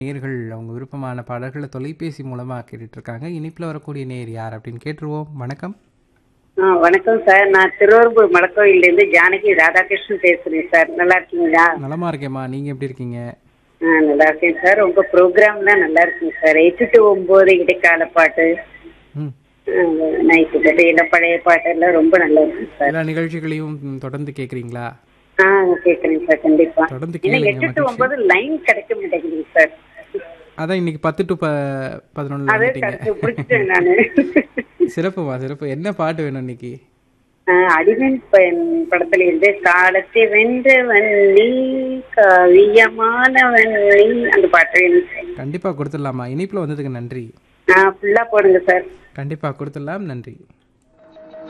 நேயர்கள் அவங்க விருப்பமான பாடல்களை தொலைபேசி மூலமா கேட்டுட்டு இருக்காங்க இனிப்புல வரக்கூடிய நேயர் யார் அப்படின்னு கேட்டுருவோம் வணக்கம் ஆ வணக்கம் சார் நான் திருவரம்பூர் மடக்கோயிலேருந்து ஜானகி ராதாகிருஷ்ணன் பேசுறேன் சார் நல்லா இருக்கீங்களா நலமா இருக்கேம்மா நீங்க எப்படி இருக்கீங்க ஆ நல்லா இருக்கேன் சார் உங்க ப்ரோக்ராம்லாம் நல்லா இருக்குங்க சார் எட்டு டு ஒம்பது இடைக்கால பாட்டு ம் நைட்டு பாட்டு எல்லாம் பழைய பாட்டெல்லாம் ரொம்ப நல்லா இருக்கும் சார் எல்லா நிகழ்ச்சிகளையும் ம், தொடர்ந்து கேக்குறீங்களா ஆ கேட்குறேன் சார் கண்டிப்பா தொடர்ந்து ஏன்னா கேளுங்க எட்டு டு மகிழ்ச்சி ஒம்பது லைன் கிடைக்க மாட்டேங்குதுங்க சார் அதான் இன்னைக்கு பத்து டு ப பதினொன்னுல அதே வந்துட்டீங்க கருத்து பிடிச்சிட்டேன் நான் சிறப்புமா சிறப்பு என்ன பாட்டு வேணும் இன்னைக்கு அடிவன் பெண் படத்துல இருந்து காலத்தை வென்றவன் நீ காவியமானவன் நீ அந்த பாட்டு வேணும் சார் கண்டிப்பா கொடுத்துடலாமா இனிப்புல வந்ததுக்கு நன்றி ஆ ஃபுல்லா போடுங்க சார் கண்டிப்பா கொடுத்துடலாம் நன்றி